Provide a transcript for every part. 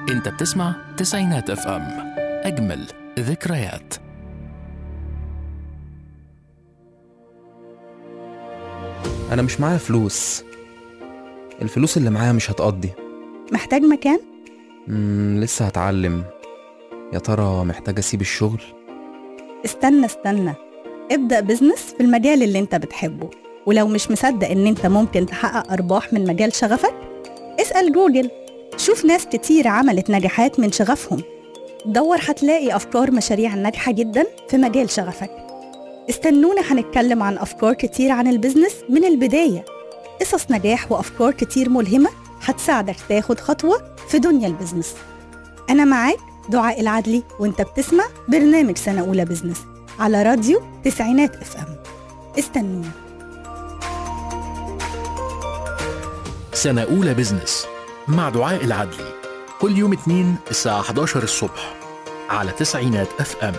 انت بتسمع تسعينات اف ام اجمل ذكريات أنا مش معايا فلوس الفلوس اللي معايا مش هتقضي محتاج مكان؟ مم لسه هتعلم يا ترى محتاج أسيب الشغل استنى استنى ابدأ بزنس في المجال اللي انت بتحبه ولو مش مصدق ان انت ممكن تحقق ارباح من مجال شغفك اسأل جوجل شوف ناس كتير عملت نجاحات من شغفهم دور هتلاقي افكار مشاريع ناجحة جدا في مجال شغفك استنونا هنتكلم عن افكار كتير عن البزنس من البداية قصص نجاح وافكار كتير ملهمة هتساعدك تاخد خطوة في دنيا البزنس انا معاك دعاء العدلي وانت بتسمع برنامج سنة أولى بزنس على راديو تسعينات اف ام استنونا سنة أولى بزنس مع دعاء العدلي كل يوم اثنين الساعة 11 الصبح على تسعينات اف ام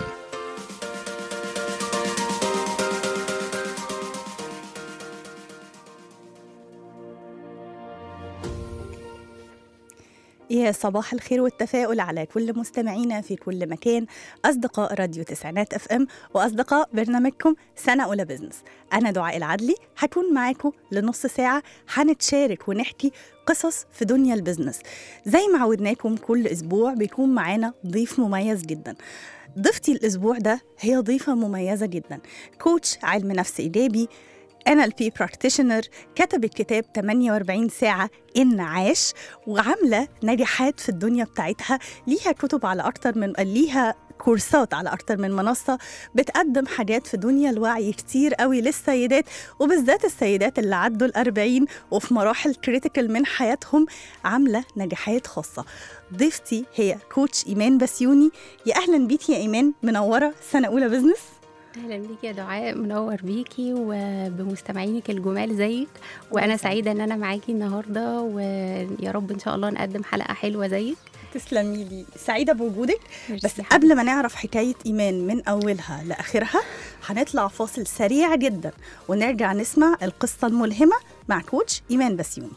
يا صباح الخير والتفاؤل على كل مستمعينا في كل مكان أصدقاء راديو تسعينات اف ام وأصدقاء برنامجكم سنة أولى بزنس أنا دعاء العدلي هكون معاكم لنص ساعة هنتشارك ونحكي قصص في دنيا البزنس زي ما عودناكم كل أسبوع بيكون معانا ضيف مميز جدا ضيفتي الأسبوع ده هي ضيفة مميزة جدا كوتش علم نفس إيجابي NLP practitioner كتبت كتاب 48 ساعة إن عاش وعاملة نجاحات في الدنيا بتاعتها ليها كتب على أكتر من ليها كورسات على أكتر من منصة بتقدم حاجات في دنيا الوعي كتير قوي للسيدات وبالذات السيدات اللي عدوا الأربعين وفي مراحل كريتيكال من حياتهم عاملة نجاحات خاصة ضيفتي هي كوتش إيمان بسيوني يا أهلا بيكي يا إيمان منورة سنة أولى بزنس اهلا بيكي يا دعاء منور بيكي وبمستمعينك الجمال زيك وانا سعيده ان انا معاكي النهارده ويا رب ان شاء الله نقدم حلقه حلوه زيك تسلمي لي سعيدة بوجودك ميرسي بس حبيبتي. قبل ما نعرف حكاية إيمان من أولها لآخرها هنطلع فاصل سريع جدا ونرجع نسمع القصة الملهمة مع كوتش إيمان بسيوني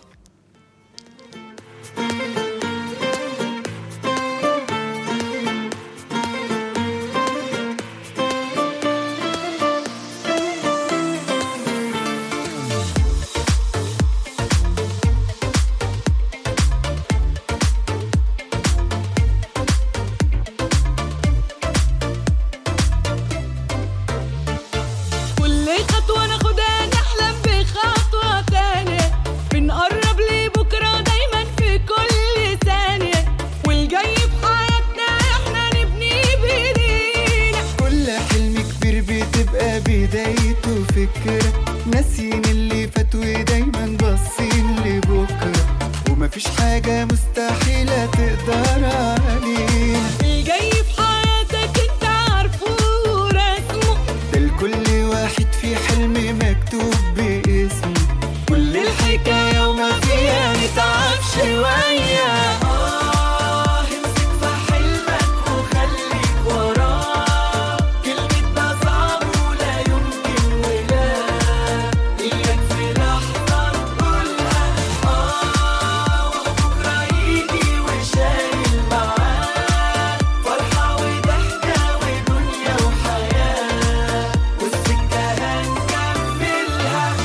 كل خطوة ناخدها نحلم بخطوة تانية بنقرب لبكرة دايما في كل ثانية والجاي في حياتنا احنا نبني بايدينا كل حلم كبير بتبقى بدايته فكرة ناسيين اللي فات ودايما باصين لبكرة ومفيش حاجة مستحيلة تقدر علينا الجاي في حياتك انت عارفه ورسمه ده لكل واحد في حلم مكتوب باسمه كل الحكاية وما فيها نتعب شوية آه امسك في حلمك وخليك وراه كلمة ده صعب ولا يمكن ولا إياك في لحظة تقولها آه وبكرة يجي وشايل معاه فرحة وضحكة ودنيا وحياة والسكة هنكملها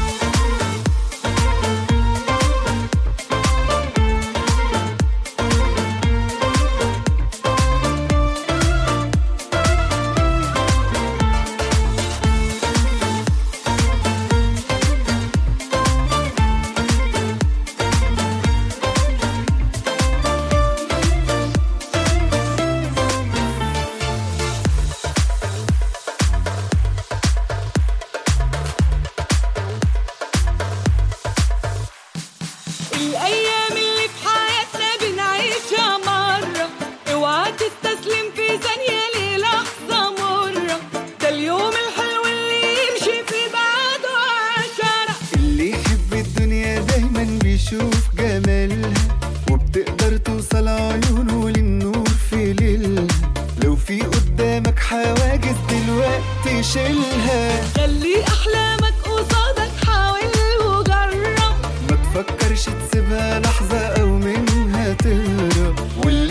الأيام اللي في حياتنا بنعيشها مرة اوعى تستسلم في ثانية للحظة مرة ده اليوم الحلو اللي يمشي في بعده عشرة اللي يحب الدنيا دايما بيشوف جمالها وبتقدر توصل عيونه للنور في ليلها لو في قدامك حواجز دلوقتي شيلها خلي أحلامك قصادك حاول وجرب ما تفكرش تسيبها لحظة أو منها تهرب واللي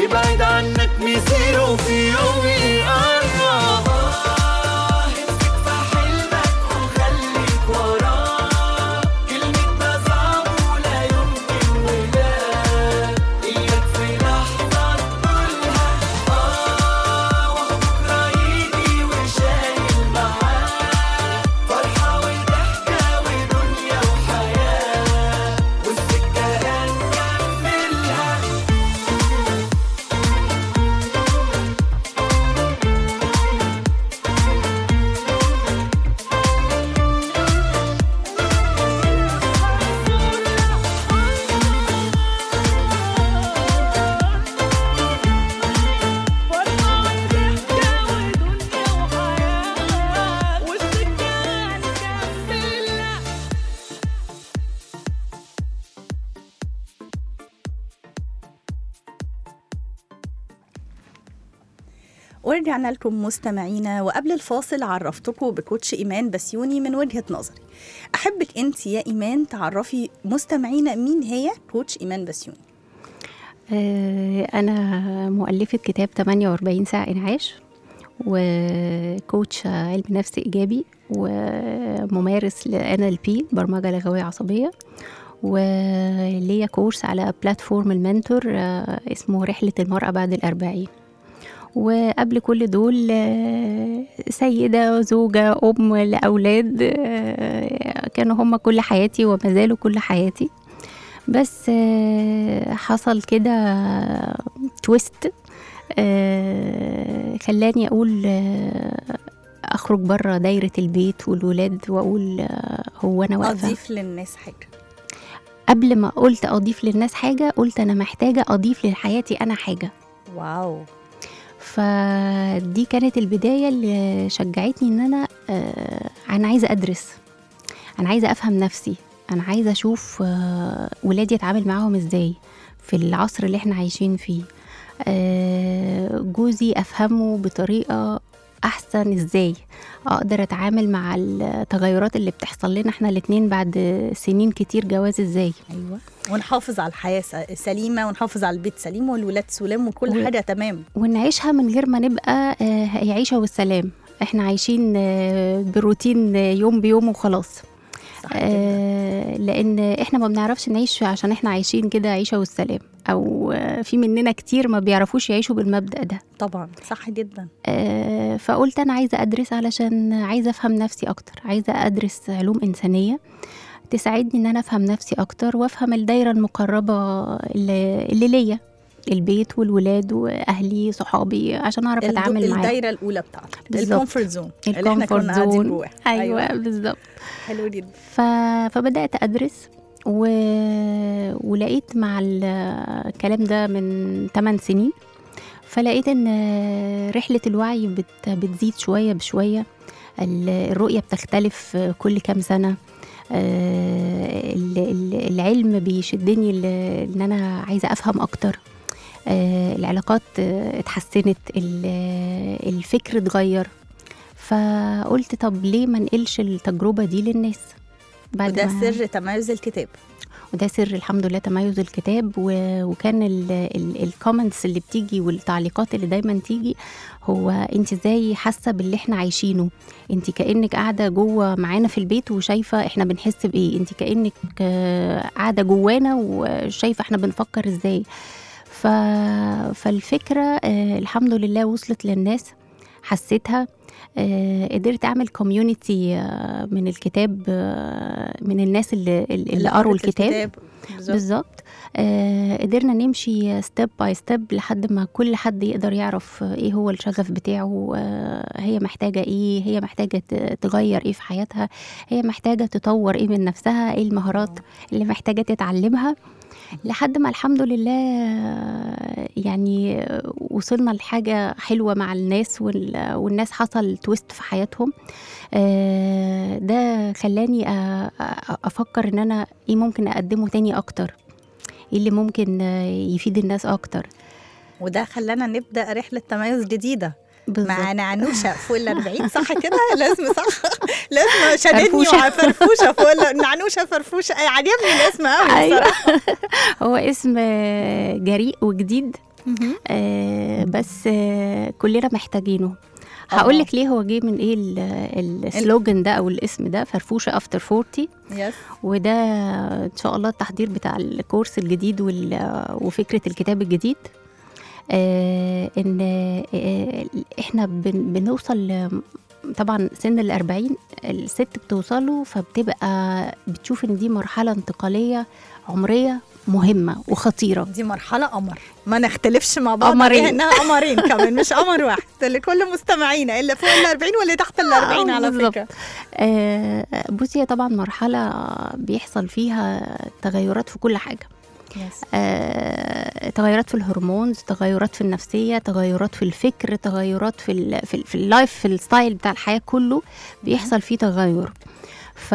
ورجعنا لكم مستمعينا وقبل الفاصل عرفتكم بكوتش إيمان بسيوني من وجهة نظري أحبك أنت يا إيمان تعرفي مستمعينا مين هي كوتش إيمان بسيوني آه، أنا مؤلفة كتاب 48 ساعة إنعاش وكوتش علم نفس إيجابي وممارس ل NLP برمجة لغوية عصبية وليا كورس على بلاتفورم المنتور آه، اسمه رحلة المرأة بعد الأربعين وقبل كل دول آه، سيدة زوجة أم لأولاد آه، كانوا هم كل حياتي وما زالوا كل حياتي بس آه، حصل كده تويست آه، خلاني أقول آه، أخرج بره دايرة البيت والولاد وأقول آه، هو أنا واقفة أضيف للناس حاجة قبل ما قلت أضيف للناس حاجة قلت أنا محتاجة أضيف لحياتي أنا حاجة واو فدي كانت البداية اللي شجعتني إن أنا آه، أنا عايزة أدرس أنا عايزة أفهم نفسي أنا عايزة أشوف آه، ولادي أتعامل معاهم إزاي في العصر اللي إحنا عايشين فيه آه، جوزي أفهمه بطريقة أحسن إزاي أقدر أتعامل مع التغيرات اللي بتحصل لنا إحنا الاتنين بعد سنين كتير جواز إزاي أيوة ونحافظ على الحياة س- سليمة ونحافظ على البيت سليم والولاد سلام وكل و- حاجة تمام ونعيشها من غير ما نبقى آه، هي عيشة والسلام احنا عايشين آه، بروتين آه، يوم بيوم وخلاص صح جدا آه، لان احنا ما بنعرفش نعيش عشان احنا عايشين كده عيشة والسلام او آه، في مننا كتير ما بيعرفوش يعيشوا بالمبدأ ده طبعا صح جدا آه، فقلت انا عايزة ادرس علشان عايزة افهم نفسي اكتر عايزة ادرس علوم انسانية تساعدني ان انا افهم نفسي اكتر وافهم الدايرة المقربة اللي, اللي ليا البيت والولاد واهلي صحابي عشان اعرف الدو- اتعامل معاهم الدايرة الأولى بتاعتك بالظبط. الكومفورت زون اللي احنا الكومفورت كنا قاعدين زون. جواها ايوه بالظبط حلو جدا ف... فبدات ادرس و... ولقيت مع ال- الكلام ده من 8 سنين فلقيت ان رحله الوعي بت... بتزيد شويه بشويه ال- الرؤيه بتختلف كل كام سنه آه، ال- ال- العلم بيشدني ل- ان انا عايزه افهم اكتر آه، العلاقات آه، اتحسنت ال- الفكر اتغير فقلت طب ليه ما نقلش التجربه دي للناس بعد وده ما- سر تميز الكتاب وده سر الحمد لله تميز الكتاب و... وكان الكومنتس اللي بتيجي والتعليقات اللي دايما تيجي هو انت ازاي حاسه باللي احنا عايشينه انت كانك قاعده جوه معانا في البيت وشايفه احنا بنحس بايه انت كانك آه، قاعده جوانا وشايفه احنا بنفكر ازاي ف... فالفكره آه، الحمد لله وصلت للناس حسيتها آه، قدرت اعمل كوميونتي من الكتاب آه، من الناس اللي اللي قروا قرأت الكتاب بالظبط بالظبط آه قدرنا نمشي ستيب باي ستيب لحد ما كل حد يقدر يعرف ايه هو الشغف بتاعه آه هي محتاجة ايه هي محتاجة ت- تغير ايه في حياتها هي محتاجة تطور ايه من نفسها ايه المهارات اللي محتاجة تتعلمها لحد ما الحمد لله آه، يعني آه، وصلنا لحاجة حلوة مع الناس وال- والناس حصل تويست في حياتهم آه، ده خلاني أ- أ- أفكر إن أنا إيه ممكن أقدمه تاني أكتر إيه اللي ممكن آه، يفيد الناس أكتر وده خلانا نبدا رحله تميز جديده بالظبط مع نعنوشه فوق ال 40 صح كده الاسم صح الاسم شددني فرفوشة. وع- فرفوشه فوق ال- نعنوشه فرفوشه أي عجبني الاسم قوي أيوة. بصراحه هو اسم آه، جريء وجديد مهم. آه، بس آه، كلنا محتاجينه هقول لك ليه هو جه من ايه ال- السلوجن ده او الاسم ده فرفوشه افتر 40 يس وده ان شاء الله التحضير بتاع الكورس الجديد وال- وفكره الكتاب الجديد آه ان آه احنا بن بنوصل ل- طبعا سن الأربعين الست بتوصله فبتبقى بتشوف ان دي مرحله انتقاليه عمريه مهمه وخطيره دي مرحله قمر ما نختلفش مع بعض قمرين. عليها انها قمرين كمان مش قمر واحد لكل مستمعينا اللي فوق ال 40 واللي تحت ال 40 على بالظبط. فكره آه بصي هي طبعا مرحله بيحصل فيها تغيرات في كل حاجه يس آه، تغيرات في الهرمونز تغيرات في النفسيه تغيرات في الفكر تغيرات في ال في, ال في اللايف في الستايل بتاع الحياه كله بيحصل فيه تغير ف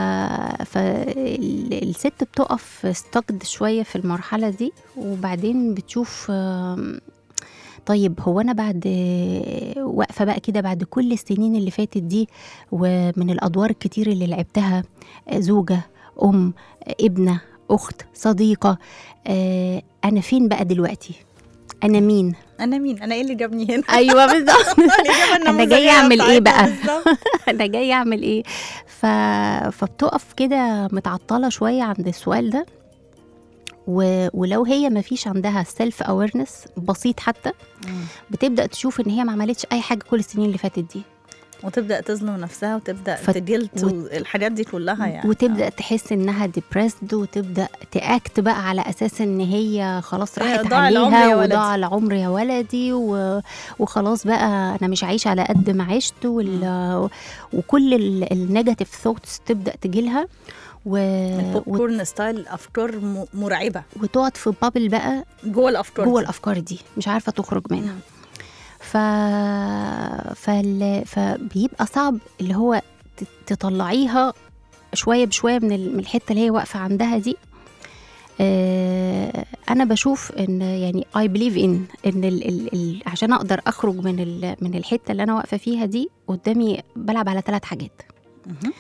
فالست بتقف ستقد شويه في المرحله دي وبعدين بتشوف آم، طيب هو انا بعد واقفه بقى كده بعد كل السنين اللي فاتت دي ومن الادوار الكتير اللي لعبتها زوجه ام ابنه اخت صديقه آه، انا فين بقى دلوقتي انا مين انا مين انا ايه اللي جابني هنا ايوه بالظبط الإجابة انا النموذجية جايه اعمل ايه بتاعتها بقى بالظبط. انا جايه اعمل ايه ف... فبتقف كده متعطله شويه عند السؤال ده و... ولو هي ما فيش عندها سيلف اويرنس بسيط حتى بتبدا تشوف ان هي ما عملتش اي حاجه كل السنين اللي فاتت دي وتبدا تظلم نفسها وتبدا فت- تجلت وت- الحاجات دي كلها يعني وتبدا تحس انها ديبريسد وتبدا تاكت بقى على اساس ان هي خلاص هي راحت ضاع العمر يا عليها ولدي. وضاع العمر يا ولدي و... وخلاص بقى انا مش عايشه على قد ما عشت وال... وكل النيجاتيف ثوتس تبدا تجيلها و... البوب وت- كورن ستايل افكار م- مرعبه وتقعد في بابل بقى جوه الافكار جوه دي. الافكار دي مش عارفه تخرج منها مم. ف... فال... فبيبقى صعب اللي هو ت- تطلعيها شويه بشويه من ال- من الحته اللي هي واقفه عندها دي آه، انا بشوف ان يعني اي بليف ان ان ال ال ال عشان اقدر اخرج من ال من الحته اللي انا واقفه فيها دي قدامي بلعب على ثلاث حاجات مهم.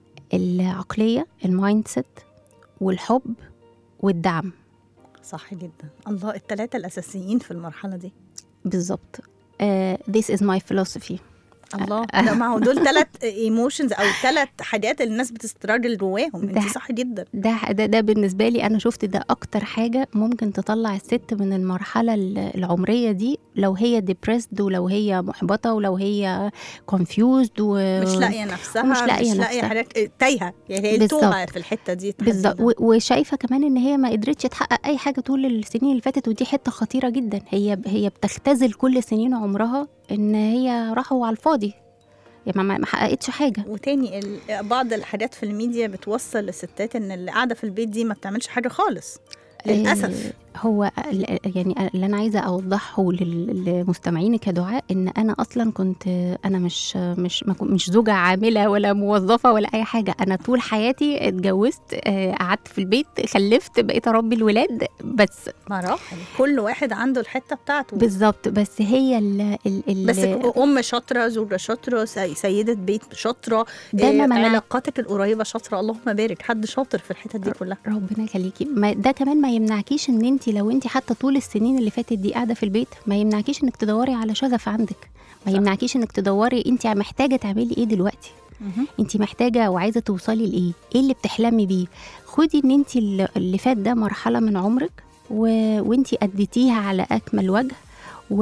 العقليه المايند سيت والحب والدعم صح جدا الله الثلاثه الاساسيين في المرحله دي بالظبط آه، this is my philosophy الله لا ما هو دول ثلاث ايموشنز او ثلاث حاجات اللي الناس بتستراجل جواهم انت ده- صح جدا ده ده ده بالنسبه لي انا شفت ده اكتر حاجه ممكن تطلع الست من المرحله ال- العمريه دي لو هي ديبريسد ولو هي محبطه ولو هي confused و مش لاقيه نفسها ومش لاقية مش لاقيه نفسها. حاجات تايهه يعني هي بالظبط. توعى في الحته دي بالظبط تحديداً. و- وشايفه كمان ان هي ما قدرتش تحقق اي حاجه طول السنين اللي فاتت ودي حته خطيره جدا هي هي بتختزل كل سنين عمرها ان هي راحوا على الفاضي يعني ما- ما حققتش حاجه وتاني ال- بعض الحاجات في الميديا بتوصل للستات ان اللي قاعده في البيت دي ما بتعملش حاجه خالص للاسف آه، هو ال- يعني اللي انا عايزه اوضحه لل- لمستمعينك يا دعاء ان انا اصلا كنت انا مش مش ما كن- مش زوجه عامله ولا موظفه ولا اي حاجه انا طول حياتي اتجوزت آه، قعدت في البيت خلفت بقيت اربي الولاد بس مراحل كل واحد عنده الحته بتاعته بالظبط بس هي ال ال ال بس ام شاطره زوجه شاطره سي- سيده بيت شاطره ده إيه، ما منع- علاقاتك القريبه شاطره اللهم بارك حد شاطر في الحتت دي كلها ربنا يخليكي ما ده كمان ما يمنعكيش ان انت لو انت حتى طول السنين اللي فاتت دي قاعده في البيت ما يمنعكيش انك تدوري على شغف عندك ما صح. يمنعكيش انك تدوري انت محتاجه تعملي ايه دلوقتي انت محتاجه وعايزه توصلي لايه ايه اللي بتحلمي بيه خدي ان انت اللي اللي فات ده مرحله من عمرك و... وانت اديتيها على اكمل وجه و...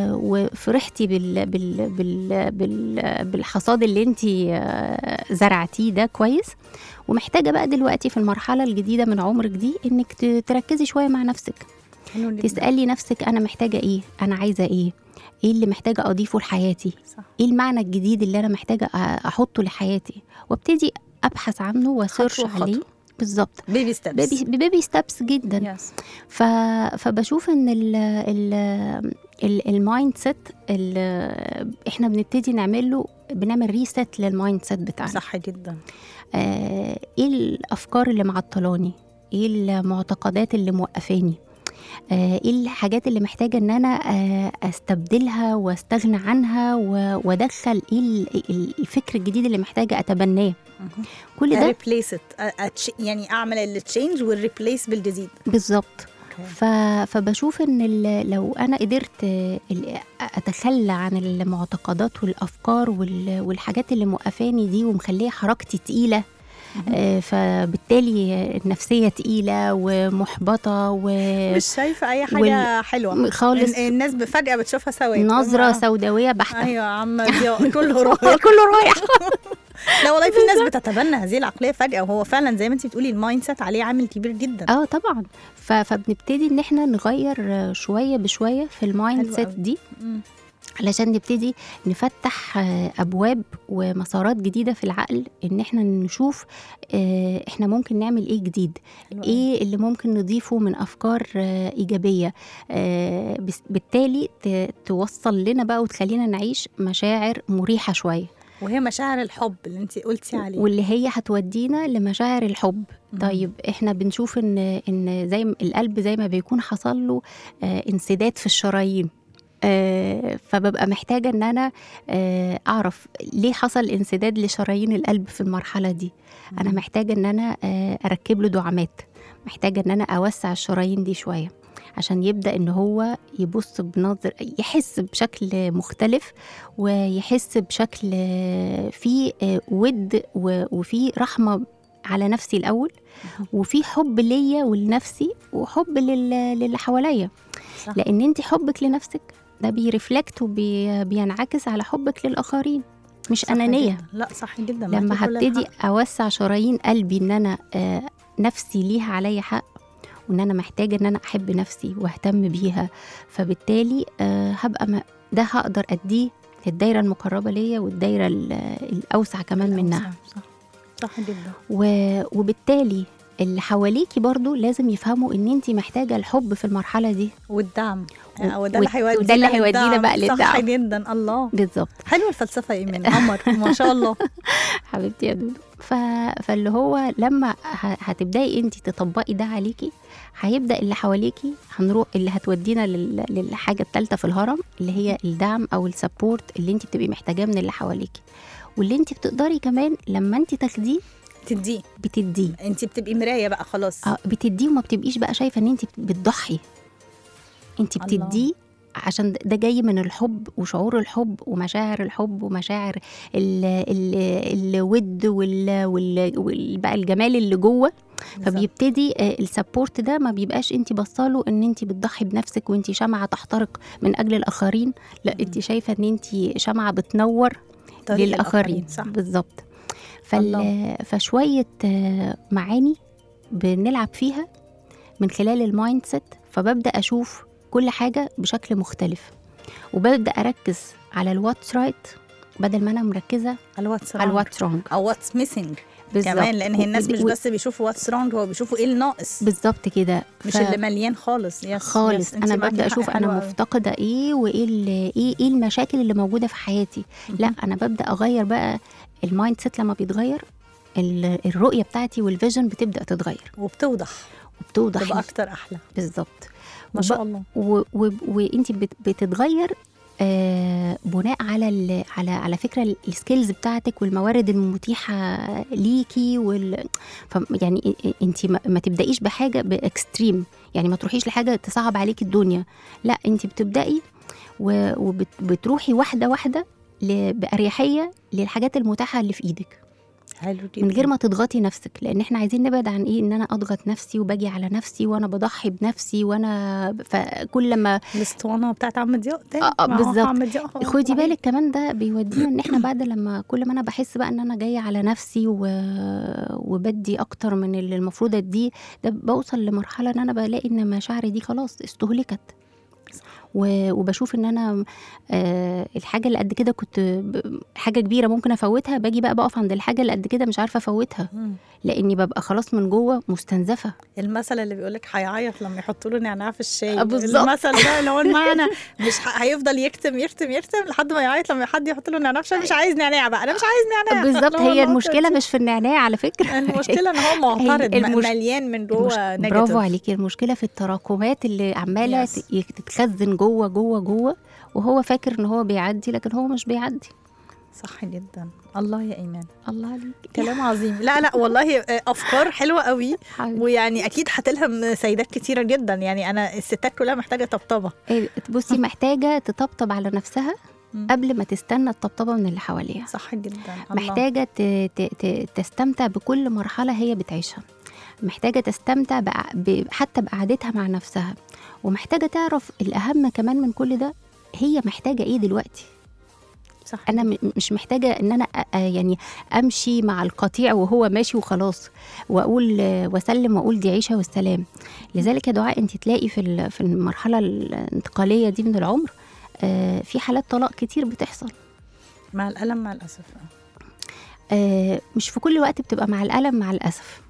وفرحتي بال... بال... بال... بال... بالحصاد اللي انت زرعتيه ده كويس ومحتاجه بقى دلوقتي في المرحله الجديده من عمرك دي انك ت- تركزي شويه مع نفسك حلو جدا. تسالي نفسك انا محتاجه ايه انا عايزه ايه ايه اللي محتاجه اضيفه لحياتي صح ايه المعنى الجديد اللي انا محتاجه أ- احطه لحياتي وابتدي ابحث عنه واسيرش خطوة عليه خطوة. بالظبط بيبي ستيبس بيبي بيبي ستابس جدا يس ف... فبشوف ان ال ال ال المايند سيت ال- احنا بنبتدي نعمل له بنعمل ريست للمايند سيت بتاعنا صح جدا آه، ايه الافكار اللي معطلاني ايه المعتقدات اللي موقفاني آه، ايه الحاجات اللي محتاجه ان انا آه، استبدلها واستغنى عنها و- وادخل ايه ال- ال- الفكر الجديد اللي محتاجه اتبناه كل ده ريبليس ات يعني اعمل التشينج والريبليس بالجديد بالظبط ف... فبشوف ان ال- لو انا قدرت آه، ال- اتخلى عن المعتقدات والافكار وال... والحاجات اللي موقفاني دي ومخليه حركتي تقيله آه، فبالتالي النفسيه تقيله ومحبطه و مش شايفه اي حاجه وال- حلوه خالص ال- الناس فجاه بتشوفها سواد نظره آه. سوداويه بحته ايوه يا عم ضياء كله رايح كله رايح لا والله في ناس بتتبنى هذه العقليه فجاه وهو فعلا زي ما انت بتقولي المايند سيت عليه عامل كبير جدا اه طبعا ف... فبنبتدي ان احنا نغير آه، شويه بشويه في المايند حلو سيت أوي. دي مم. علشان نبتدي نفتح آه، ابواب ومسارات جديده في العقل ان احنا نشوف آه، احنا ممكن نعمل ايه جديد حلو أوي. ايه اللي ممكن نضيفه من افكار آه، ايجابيه آه، بس- بالتالي ت- توصل لنا بقى وتخلينا نعيش مشاعر مريحه شويه وهي مشاعر الحب اللي انت قلتي عليه واللي هي هتودينا لمشاعر الحب مم. طيب احنا بنشوف ان ان زي ما القلب زي ما بيكون حصل له آه، انسداد في الشرايين آه، فببقى محتاجه ان انا آه، اعرف ليه حصل انسداد لشرايين القلب في المرحله دي انا محتاجه ان انا آه، اركب له دعامات محتاجه ان انا اوسع الشرايين دي شويه عشان يبدا ان هو يبص بنظر يحس بشكل مختلف ويحس بشكل آه، فيه آه، ود و- وفيه رحمه على نفسي الاول وفي حب ليا ولنفسي وحب لل- للي حواليا صح. لان انت حبك لنفسك ده بيرفلكت وبينعكس على حبك للاخرين مش صح انانيه جداً. لا صح جدا لما معاكي كل هبتدي الحق. اوسع شرايين قلبي ان انا آه، نفسي ليها عليا حق وان انا محتاجه ان انا احب نفسي واهتم بيها فبالتالي آه، هبقى م- ده هقدر اديه للدايره المقربه ليا والدايره ال- الاوسع كمان منها صح صح جدا و- وبالتالي اللي حواليكي برضو لازم يفهموا ان انت محتاجه الحب في المرحله دي والدعم و- آه، وده اللي وت- هيودينا وده اللي هيودينا للدعم. بقى صح للدعم. جدا الله بالظبط حلوه الفلسفه يا ايمان قمر ما شاء الله حبيبتي يا دودو ف... فاللي هو لما ه... هتبداي انت تطبقي ده عليكي هيبدا اللي حواليكي هنروح اللي هتودينا لل... للحاجه الثالثه في الهرم اللي هي الدعم او السبورت اللي انت بتبقي محتاجاه من اللي حواليكي واللي انت بتقدري كمان لما انت تاخديه تديه بتديه انت بتبقي مرايه بقى خلاص اه بتديه وما بتبقيش بقى شايفه ان انت بتضحي انت الله. بتديه عشان ده- ده جاي من الحب وشعور الحب ومشاعر الحب ومشاعر ال ال الود وال وال وال- بقى الجمال اللي جوه بالظبط. فبيبتدي آه، السبورت ده ما بيبقاش انت بصاله ان انت بتضحي بنفسك وانت شمعه تحترق من اجل الاخرين لا انت شايفه ان انت شمعه بتنور طريق للاخرين صح بالظبط فال... الله. فشويه آه، معاني بنلعب فيها من خلال المايند سيت فببدا اشوف كل حاجه بشكل مختلف وببدا اركز على الواتس رايت بدل ما انا مركزه على واتس على الواتس رونج او واتس ميسنج بالظبط. كمان لان هي الناس و- مش و- بس بيشوفوا واتس رونج هو بيشوفوا ايه الناقص بالظبط كده مش ف- اللي مليان خالص يس خالص يس. انت انا معاكي ببدا حق اشوف حلو انا أوي. مفتقده ايه وايه ال- ايه ايه المشاكل اللي موجوده في حياتي لا انا ببدا اغير بقى المايند سيت لما بيتغير ال- الرؤيه بتاعتي والفيجن بتبدا تتغير وبتوضح وبتوضح تبقى اكتر احلى بالظبط ما شاء الله و- و- وانت بت- بتتغير آه بناء على ال- على على فكره السكيلز بتاعتك والموارد المتيحه ليكي وال ف يعني انت ما ما تبدايش بحاجه باكستريم يعني ما تروحيش لحاجه تصعب عليكي الدنيا لا انت بتبداي وبتروحي واحده واحده ل- باريحيه للحاجات المتاحه اللي في ايدك حلو جدا من غير ما تضغطي نفسك لان احنا عايزين نبعد عن ايه ان انا اضغط نفسي وباجي على نفسي وانا بضحي بنفسي وانا فكل ما الاسطوانه بتاعت عم ضياء تاني آه، آه، ما هو بالظبط. عم ضياء هو خدي صحيح. بالك كمان ده بيودينا ان احنا بعد لما كل ما انا بحس بقى ان انا جايه على نفسي و... وبدي اكتر من اللي المفروض اديه ده بوصل لمرحله ان انا بلاقي ان مشاعري دي خلاص استهلكت و- وبشوف ان انا آه الحاجه اللي قد كده كنت ب- حاجه كبيره ممكن افوتها باجي بقى بقف عند الحاجه اللي قد كده مش عارفه افوتها مم. لاني ببقى خلاص من جوه مستنزفه المثل اللي بيقول لك هيعيط لما يحطوا له نعناع في الشاي آه، بالظبط. المثل ده اللي هو المعنى مش ه- هيفضل يكتم يكتم يكتم لحد ما يعيط لما حد يحط له نعناع في الشاي مش عايز نعناع بقى انا مش عايز نعناع بالظبط اللي هو هي النقطة المشكله دي. مش في النعناع على فكره المشكله ان هو معترض م- المش- مليان من المش... جوه برافو نيجاتيف عليكي المشكله في التراكمات اللي عماله Yes. ت- تتخزن جوه جوه جوه وهو فاكر ان هو بيعدي لكن هو مش بيعدي صح جدا الله يا ايمان الله عليك كلام عظيم لا لا والله آه، افكار حلوه قوي حبيبي. ويعني اكيد هتلهم سيدات كتيره جدا يعني انا الستات كلها محتاجه طبطبه إيه، بصي محتاجه تطبطب على نفسها مم. قبل ما تستنى الطبطبه من اللي حواليها صح جدا الله. محتاجه ت... ت... ت... تستمتع بكل مرحله هي بتعيشها محتاجه تستمتع بع... ب... حتى بقعدتها مع نفسها ومحتاجه تعرف الاهم كمان من كل ده هي محتاجه ايه دلوقتي صح انا م- مش محتاجه ان انا أ- أ- يعني امشي مع القطيع وهو ماشي وخلاص واقول آه، واسلم واقول دي عيشه والسلام لذلك يا دعاء انت تلاقي في ال- في المرحله الانتقاليه دي من العمر آه، في حالات طلاق كتير بتحصل مع الالم مع الاسف آه، مش في كل وقت بتبقى مع الالم مع الاسف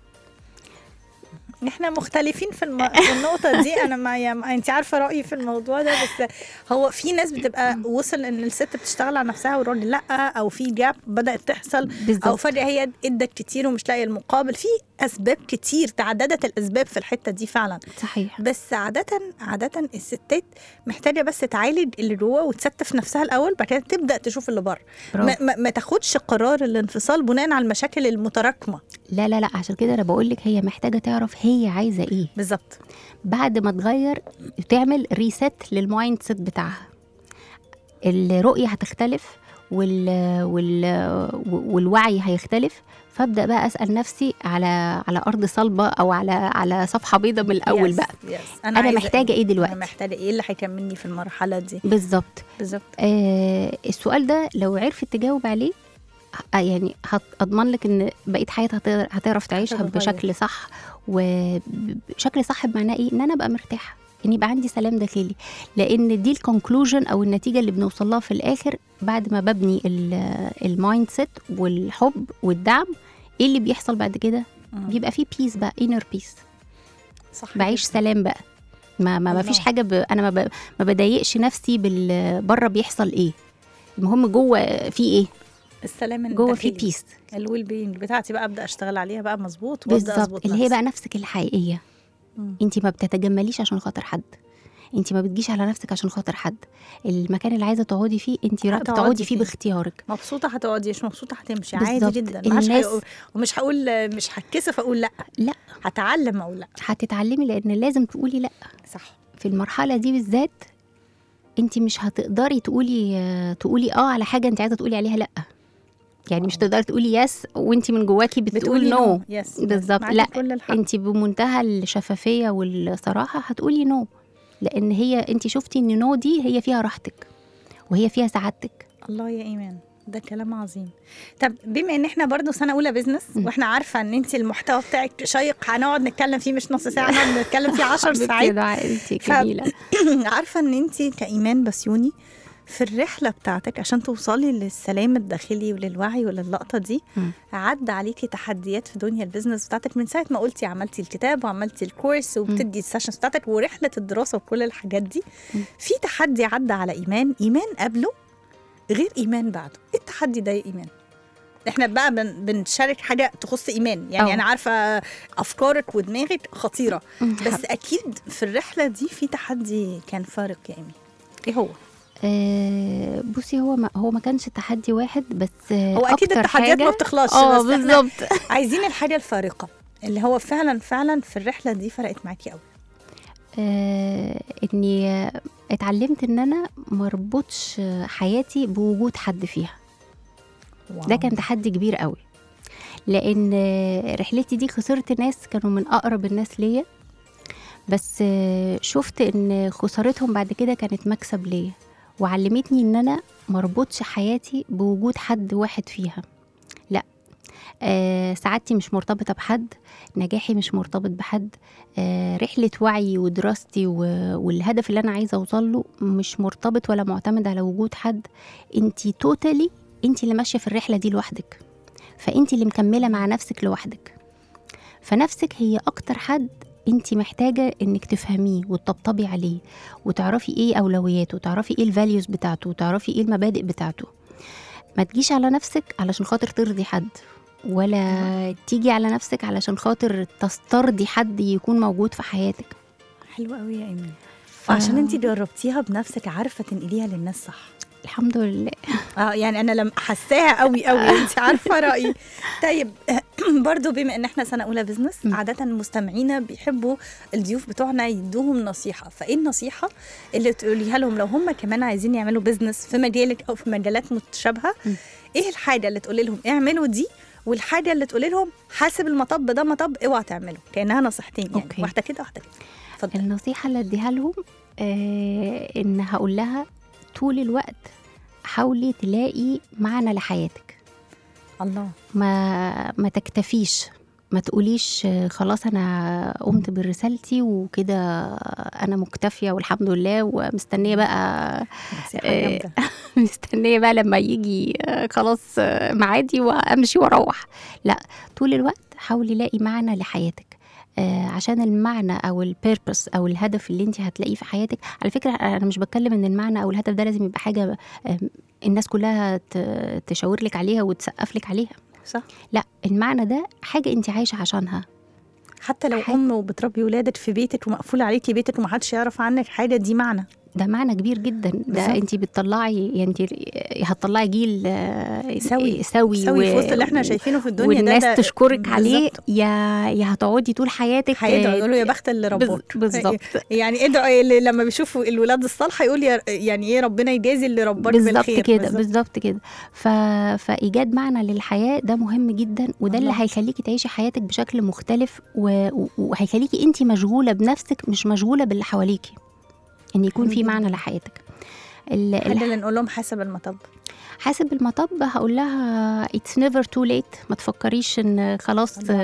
احنا مختلفين في, الم... في النقطه دي انا ما يا... انت عارفه رايي في الموضوع ده بس هو في ناس بتبقى وصل ان الست بتشتغل على نفسها والراجل لا او في جاب بدات تحصل او بالظبط فجاه هي ادت كتير ومش لاقيه المقابل في اسباب كتير تعددت الاسباب في الحته دي فعلا صحيح بس عاده عاده الستات محتاجه بس تعالج اللي جوه وتستف نفسها الاول بعد كده تبدا تشوف اللي بره ما, برافو. ما, ما تاخدش قرار الانفصال بناء على المشاكل المتراكمه لا لا لا عشان كده انا بقول لك هي محتاجه تعرف هي عايزه ايه بالظبط بعد ما تغير تعمل ريست للمايند سيت بتاعها الرؤيه هتختلف وال... وال... والوعي هيختلف فابدا بقى اسال نفسي على على ارض صلبه او على على صفحه بيضاء من الاول يس، بقى يس. أنا عايزة محتاجة إيه دلوقتي؟ انا محتاجه ايه اللي هيكملني في المرحله دي بالظبط بالظبط آه السؤال ده لو عرفت تجاوب عليه آه، يعني هت- اضمن لك ان بقيه حياتها هتقدر- هتعرف تعيشها هتتغير. بشكل صح وبشكل صح بمعناه ايه ان انا ابقى مرتاحه ان يبقى عندي سلام داخلي لان دي الكونكلوجن او النتيجه اللي بنوصل لها في الاخر بعد ما ببني المايند سيت والحب والدعم ايه اللي بيحصل بعد كده مم. بيبقى فيه بيس بقى انر بيس صح بعيش جداً. سلام بقى ما ما, ما فيش الله. حاجه ب... انا ما, ب... ما بضايقش نفسي بال بره بيحصل ايه المهم جوه في ايه السلام جوه في الداخلي. بيس الويل بينج بتاعتي بقى ابدا اشتغل عليها بقى مظبوط وابدا بالظبط اظبط اللي هي نفسي. بقى نفسك الحقيقيه مم. انت ما بتتجمليش عشان خاطر حد انت ما بتجيش على نفسك عشان خاطر حد المكان اللي عايزه تقعدي فيه انت هتقعدي بتقعدي فيه فيه. باختيارك مبسوطه هتقعدي مش مبسوطه هتمشي بالظبط. عادي جدا ما حدش الناس- هيقول- ومش هقول مش هتكسف اقول لا لا هتعلم اقول لا هتتعلمي لان لازم تقولي لا صح في المرحله دي بالذات انت مش هتقدري تقولي تقولي اه على حاجه انت عايزه تقولي عليها لا يعني مش تقدري تقولي يس وانت من جواكي بتقولي نو يس بالظبط. معاكي لا، كل الحق انت بمنتهى الشفافيه والصراحه هتقولي نو لان هي انت شفتي ان نو دي هي فيها راحتك وهي فيها سعادتك الله يا ايمان ده كلام عظيم طب بما ان احنا برضو سنه اولى بزنس م. واحنا عارفه ان انت المحتوى بتاعك شيق هنقعد نتكلم فيه مش نص ساعه هنقعد نتكلم فيه 10 ساعات دعاء انت ف- جميله عارفه ان انت كايمان بسيوني في الرحله بتاعتك عشان توصلي للسلام الداخلي وللوعي وللقطه دي مم. عدى عليكي تحديات في دنيا البيزنس بتاعتك من ساعه ما قلتي عملتي الكتاب وعملتي الكورس وبتدي السيشنز بتاعتك ورحله الدراسه وكل الحاجات دي مم. في تحدي عدى على ايمان ايمان قبله غير ايمان بعده ايه التحدي ده يا ايمان احنا بقى بن بنشارك حاجه تخص ايمان يعني أه. انا عارفه افكارك ودماغك خطيره بس اكيد في الرحله دي في تحدي كان فارق يا ايمي ايه هو آه بصي هو ما هو ما كانش تحدي واحد بس آه هو اكيد أكتر التحديات حاجة- ما بتخلصش اه بس احنا بالظبط عايزين الحاجه الفارقه اللي هو فعلا فعلا في الرحله دي فرقت معاكي قوي آه اني آه، اتعلمت ان انا مربطش حياتي بوجود حد فيها ده كان تحدي كبير قوي لان آه، رحلتي دي خسرت ناس كانوا من اقرب الناس ليا بس آه، شفت ان خسارتهم بعد كده كانت مكسب ليا وعلمتني ان انا مربطش حياتي بوجود حد واحد فيها لا آه سعادتي مش مرتبطة بحد نجاحي مش مرتبط بحد آه رحلة وعي ودراستي و- والهدف اللي أنا عايزة أوصل له مش مرتبط ولا معتمد على وجود حد انتي توتالي انتي اللي ماشية في الرحلة دي لوحدك فانتي اللي مكملة مع نفسك لوحدك فنفسك هي أكتر حد انتي محتاجة انك تفهميه وتطبطبي عليه وتعرفي ايه أولوياته وتعرفي ايه الفاليوز بتاعته وتعرفي ايه المبادئ بتاعته ما تجيش على نفسك علشان خاطر ترضي حد ولا تيجي على نفسك علشان خاطر تسترضي حد يكون موجود في حياتك حلوه قوي يا ايمان عشان انت جربتيها بنفسك عارفه تنقليها للناس صح الحمد لله اه يعني انا لما حساها قوي قوي انت عارفه رايي طيب برضو بما ان احنا سنه اولى بزنس م. عاده مستمعينا بيحبوا الضيوف بتوعنا يدوهم نصيحه فايه النصيحه اللي تقوليها لهم لو هم كمان عايزين يعملوا بزنس في مجالك او في مجالات متشابهه م. ايه الحاجه اللي تقولي لهم اعملوا دي والحاجه اللي تقولي لهم حاسب المطب ده مطب اوعى تعمله كانها نصيحتين يعني أوكي. واحده كده واحده كده اتفضل النصيحة اللي اديها لهم آه ان هقول لها طول الوقت حاولي تلاقي معنى لحياتك الله ما ما تكتفيش ما تقوليش آه، خلاص انا قمت برسالتي وكده انا مكتفيه والحمد لله ومستنيه بقى نصيحه آه، جامده مستنيه بقى لما يجي آه، خلاص آه، ميعادي وامشي واروح لا طول الوقت حاولي لاقي معنى لحياتك آه، عشان المعنى او البيربس او الهدف اللي انت هتلاقيه في حياتك على فكره انا مش بتكلم ان المعنى او الهدف ده لازم يبقى حاجه آه، الناس كلها ت- تشاور لك عليها وتسقف لك عليها صح لا المعنى ده حاجه انت عايشه عشانها حتى لو حاجة. ام وبتربي ولادك في بيتك ومقفول عليكي بيتك ومحدش يعرف عنك حاجه دي معنى ده معنى كبير جدا ده بالظبط. انت بتطلعي يعني انت هتطلعي جيل آه، سوي. سوي سوي في و- وسط اللي احنا شايفينه في الدنيا والناس ده, ده تشكرك عليه بالظبط. يا يا هتقعدي طول حياتك هيدعوا آه، يقولوا يا بخت اللي بز- ربوك بالظبط يعني ادعوا اللي لما بيشوفوا الولاد الصالحه يقول يا يعني ايه ربنا يجازي اللي رباك بالظبط بالخير كده بالظبط كده ف... فايجاد معنى للحياه ده مهم جدا وده اللي الله. هيخليكي تعيشي حياتك بشكل مختلف و... و- وهيخليكي انت مشغوله بنفسك مش مشغوله باللي حواليكي ان يكون حلو في جداً. معنى لحياتك ال... حد اللي نقول لهم حسب المطب حاسب المطب هقول لها اتس نيفر تو ليت ما تفكريش ان خلاص الله.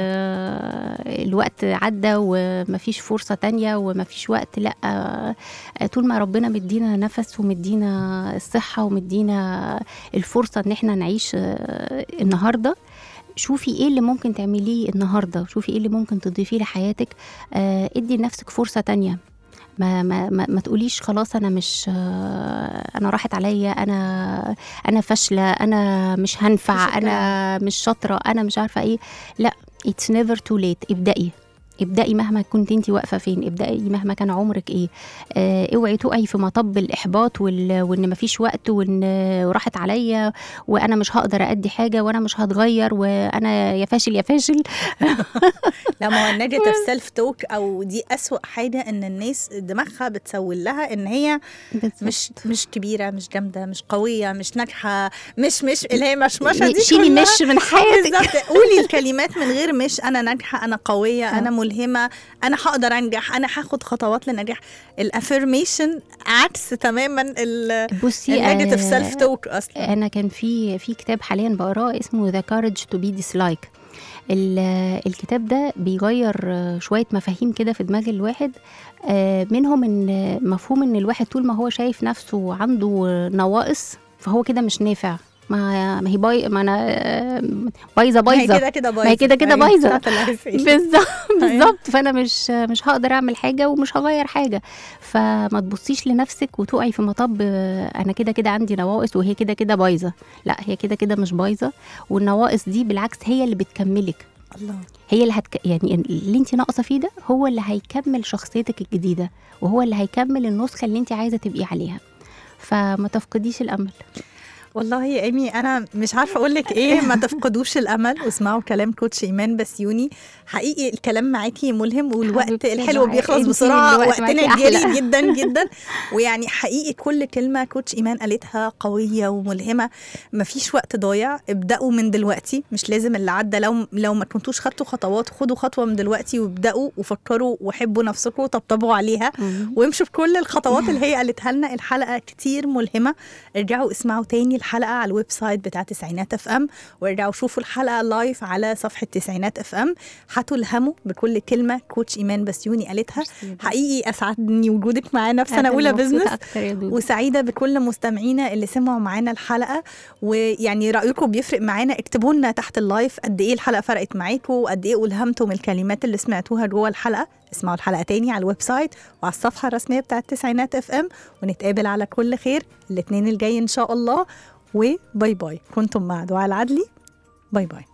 آه، الوقت عدى ومفيش فرصة تانية ومفيش وقت لا آه، طول ما ربنا مدينا نفس ومدينا الصحة ومدينا الفرصة ان احنا نعيش آه، النهاردة شوفي ايه اللي ممكن تعمليه النهارده شوفي ايه اللي ممكن تضيفيه لحياتك آه، ادي لنفسك فرصة تانية ما ما ما, ما تقوليش خلاص انا مش آه، انا راحت عليا انا انا فاشله انا مش هنفع مفيش انا مش شاطره انا مش عارفه ايه لا اتس نيفر تو ليت ابدأي ابدأي مهما كنت انت واقفه فين ابدأي مهما كان عمرك ايه آه اوعي تقعي في مطب الاحباط وال... وان مفيش وقت وان وراحت عليا وانا مش هقدر ادي حاجه وانا مش هتغير وانا يا فاشل يا فاشل لا ما هو النيجاتيف سيلف توك او دي اسوأ حاجه ان الناس دماغها بتسول لها ان هي مش مش كبيره مش جامده مش قويه مش ناجحه مش مش اللي هي مشمشه دي شيلي كلها. مش من حياتك بالظبط قولي الكلمات من غير مش انا ناجحه انا قويه انا ملهمه انا هقدر انجح انا هاخد خطوات للنجاح الافirmation عكس تماما بصي النيجاتيف آه، سيلف توك اصلا انا كان في في كتاب حاليا بقراه اسمه ذا كارج تو بي ديسلايك الكتاب ده بيغير آه، شويه مفاهيم كده في دماغ الواحد آه، منهم ان مفهوم ان الواحد طول ما هو شايف نفسه عنده نواقص فهو كده مش نافع ما ما هي باي ما انا آه، بايظه ما هي بايظه كده كده بايظه ما هي كده كده أيوة، بايظة. بتاعت اللايف إيه. بالظبط بالظبط فانا مش مش هقدر اعمل حاجه ومش هغير حاجه فما تبصيش لنفسك وتقعي في مطب آه، انا كده كده عندي نواقص وهي كده كده بايظه لا هي كده كده مش بايظه والنواقص دي بالعكس هي اللي بتكملك الله هي اللي هتك... يعني اللي انت ناقصه فيه ده هو اللي هيكمل شخصيتك الجديده وهو اللي هيكمل النسخه اللي انت عايزه تبقي عليها فما تفقديش الامل والله يا ايمي انا مش عارفه اقول لك ايه ما تفقدوش الامل واسمعوا كلام كوتش ايمان بسيوني حقيقي الكلام معاكي ملهم والوقت حبيبتي الحلو دعاء، بيخلص انتي بسرعه الوقت وقتنا معاكي جري أحلى. جدا جدا ويعني حقيقي كل كلمه كوتش ايمان قالتها قويه وملهمه مفيش وقت ضايع ابداوا من دلوقتي مش لازم اللي عدى لو لو ما كنتوش خدتوا خطوات خدوا خطوه من دلوقتي وابداوا وفكروا وحبوا نفسكم وطبطبوا عليها وامشوا بكل الخطوات اللي هي قالتها لنا الحلقه كتير ملهمه ارجعوا اسمعوا تاني الحلقه على الويب سايت بتاع تسعينات اف ام وارجعوا شوفوا الحلقه لايف على صفحه تسعينات اف ام هتلهموا بكل كلمه كوتش ايمان بسيوني قالتها حقيقي اسعدني وجودك معانا في سنه أنا اولى مبسوطة بزنس أكتر يا دودو. وسعيده بكل مستمعينا اللي سمعوا معانا الحلقه ويعني رايكم بيفرق معانا اكتبوا لنا تحت اللايف قد ايه الحلقه فرقت معاكم وقد ايه الهمتوا من الكلمات اللي سمعتوها جوه الحلقه اسمعوا الحلقه تاني على الويب سايت وعلى الصفحه الرسميه بتاعت تسعينات اف ام ونتقابل على كل خير الاثنين الجاي ان شاء الله وباي باي كنتم مع دعاء العدلي باي باي